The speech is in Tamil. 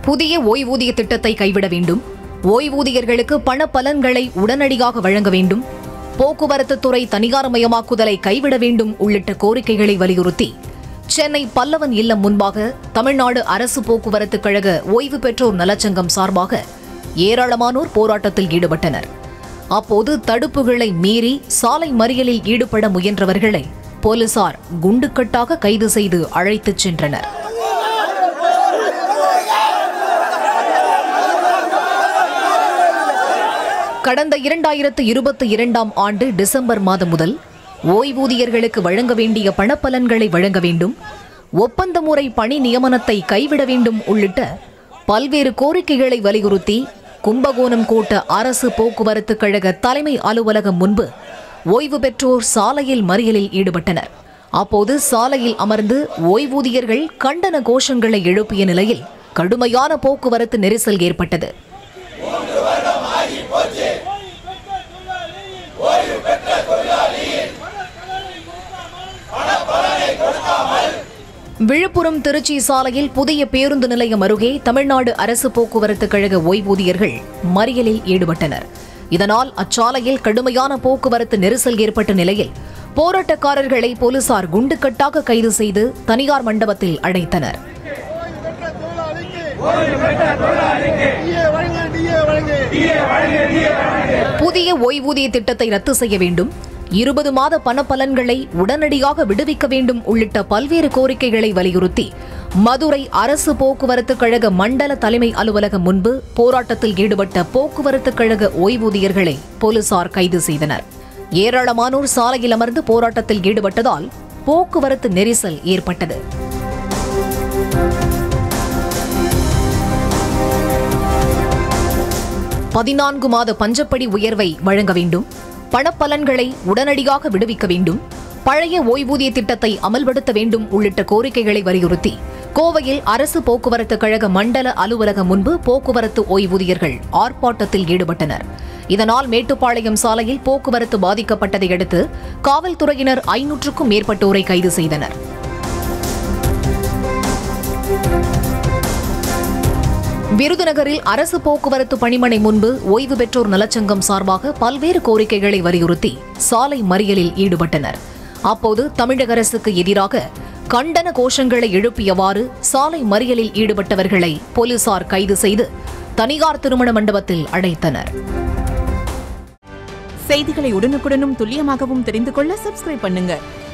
புதிய ஓய்வூதிய திட்டத்தை கைவிட வேண்டும் ஓய்வூதியர்களுக்கு பண பலன்களை உடனடியாக வழங்க வேண்டும் போக்குவரத்து துறை தனியார்மயமாக்குதலை கைவிட வேண்டும் உள்ளிட்ட கோரிக்கைகளை வலியுறுத்தி சென்னை பல்லவன் இல்லம் முன்பாக தமிழ்நாடு அரசு போக்குவரத்து கழக ஓய்வு பெற்றோர் நலச்சங்கம் சார்பாக ஏராளமானோர் போராட்டத்தில் ஈடுபட்டனர் அப்போது தடுப்புகளை மீறி சாலை மறியலில் ஈடுபட முயன்றவர்களை போலீசார் குண்டுக்கட்டாக கைது செய்து அழைத்துச் சென்றனர் கடந்த இரண்டாயிரத்து இருபத்தி இரண்டாம் ஆண்டு டிசம்பர் மாதம் முதல் ஓய்வூதியர்களுக்கு வழங்க வேண்டிய பணப்பலன்களை வழங்க வேண்டும் ஒப்பந்த முறை பணி நியமனத்தை கைவிட வேண்டும் உள்ளிட்ட பல்வேறு கோரிக்கைகளை வலியுறுத்தி கும்பகோணம் கோட்ட அரசு போக்குவரத்து கழக தலைமை அலுவலகம் முன்பு ஓய்வு பெற்றோர் சாலையில் மறியலில் ஈடுபட்டனர் அப்போது சாலையில் அமர்ந்து ஓய்வூதியர்கள் கண்டன கோஷங்களை எழுப்பிய நிலையில் கடுமையான போக்குவரத்து நெரிசல் ஏற்பட்டது விழுப்புரம் திருச்சி சாலையில் புதிய பேருந்து நிலையம் அருகே தமிழ்நாடு அரசு போக்குவரத்து கழக ஓய்வூதியர்கள் மறியலில் ஈடுபட்டனர் இதனால் அச்சாலையில் கடுமையான போக்குவரத்து நெரிசல் ஏற்பட்ட நிலையில் போராட்டக்காரர்களை போலீசார் குண்டுக்கட்டாக கைது செய்து தனியார் மண்டபத்தில் அடைத்தனர் புதிய ஓய்வூதிய திட்டத்தை ரத்து செய்ய வேண்டும் இருபது மாத பணப்பலன்களை உடனடியாக விடுவிக்க வேண்டும் உள்ளிட்ட பல்வேறு கோரிக்கைகளை வலியுறுத்தி மதுரை அரசு போக்குவரத்து கழக மண்டல தலைமை அலுவலகம் முன்பு போராட்டத்தில் ஈடுபட்ட போக்குவரத்து கழக ஓய்வூதியர்களை போலீசார் கைது செய்தனர் ஏராளமானோர் சாலையில் அமர்ந்து போராட்டத்தில் ஈடுபட்டதால் போக்குவரத்து நெரிசல் ஏற்பட்டது பதினான்கு மாத பஞ்சப்படி உயர்வை வழங்க வேண்டும் பணப்பலன்களை உடனடியாக விடுவிக்க வேண்டும் பழைய ஓய்வூதிய திட்டத்தை அமல்படுத்த வேண்டும் உள்ளிட்ட கோரிக்கைகளை வலியுறுத்தி கோவையில் அரசு போக்குவரத்து கழக மண்டல அலுவலகம் முன்பு போக்குவரத்து ஓய்வூதியர்கள் ஆர்ப்பாட்டத்தில் ஈடுபட்டனர் இதனால் மேட்டுப்பாளையம் சாலையில் போக்குவரத்து பாதிக்கப்பட்டதை அடுத்து காவல்துறையினர் ஐநூற்றுக்கும் மேற்பட்டோரை கைது செய்தனர் விருதுநகரில் அரசு போக்குவரத்து பணிமனை முன்பு ஓய்வு பெற்றோர் நலச்சங்கம் சார்பாக பல்வேறு கோரிக்கைகளை வலியுறுத்தி சாலை மறியலில் ஈடுபட்டனர் அப்போது தமிழக அரசுக்கு எதிராக கண்டன கோஷங்களை எழுப்பியவாறு சாலை மறியலில் ஈடுபட்டவர்களை போலீசார் கைது செய்து தனியார் திருமண மண்டபத்தில் அடைத்தனர் செய்திகளை உடனுக்குடனும் துல்லியமாகவும் தெரிந்து கொள்ள சப்ஸ்கிரைப் பண்ணுங்க